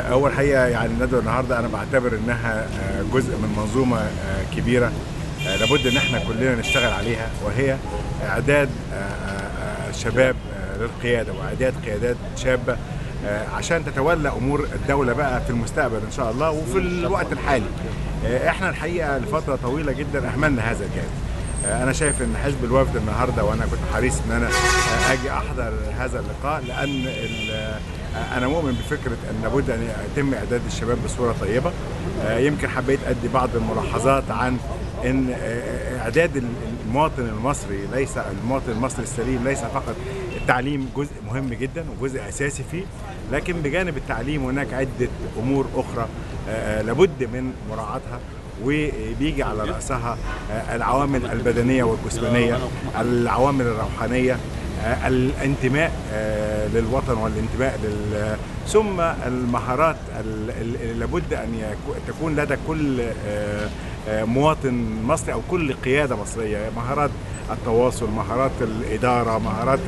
اول حقيقه يعني الندوه النهارده انا بعتبر انها جزء من منظومه كبيره لابد ان احنا كلنا نشتغل عليها وهي اعداد الشباب للقياده واعداد قيادات شابه عشان تتولى امور الدوله بقى في المستقبل ان شاء الله وفي الوقت الحالي احنا الحقيقه لفتره طويله جدا اهملنا هذا الجانب انا شايف ان حزب الوفد النهارده وانا كنت حريص ان انا اجي احضر هذا اللقاء لان انا مؤمن بفكره ان لابد ان يتم اعداد الشباب بصوره طيبه يمكن حبيت ادي بعض الملاحظات عن ان اعداد المواطن المصري ليس المواطن المصري السليم ليس فقط التعليم جزء مهم جدا وجزء اساسي فيه لكن بجانب التعليم هناك عده امور اخرى لابد من مراعاتها وبيجي على راسها العوامل البدنيه والجسمانيه العوامل الروحانيه الانتماء للوطن والانتماء لل ثم المهارات اللي لابد ان تكون لدى كل مواطن مصري او كل قياده مصريه مهارات التواصل مهارات الاداره مهارات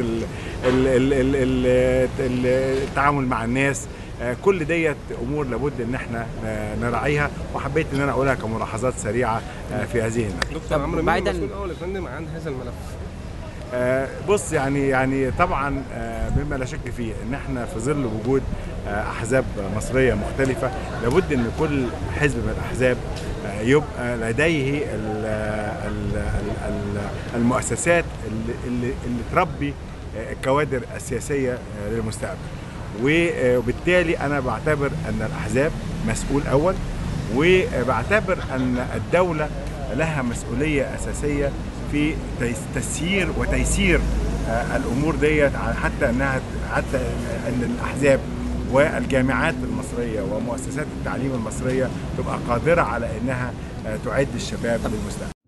التعامل مع الناس كل ديت امور لابد ان احنا نراعيها وحبيت ان انا اقولها كملاحظات سريعه في هذه الندوه. دكتور عمرو مين المسؤول الاول يا فندم عن هذا الملف؟ آه بص يعني يعني طبعا آه مما لا شك فيه ان احنا في ظل وجود آه احزاب مصريه مختلفه لابد ان كل حزب من الاحزاب يبقى لديه ال ال ال المؤسسات اللي, اللي, اللي تربي الكوادر السياسيه للمستقبل وبالتالي انا بعتبر ان الاحزاب مسؤول اول وبعتبر ان الدوله لها مسؤوليه اساسيه في تسيير وتيسير الامور ديت حتى انها حتى ان الاحزاب والجامعات المصريه ومؤسسات التعليم المصريه تبقى قادره على انها تعد الشباب للمستقبل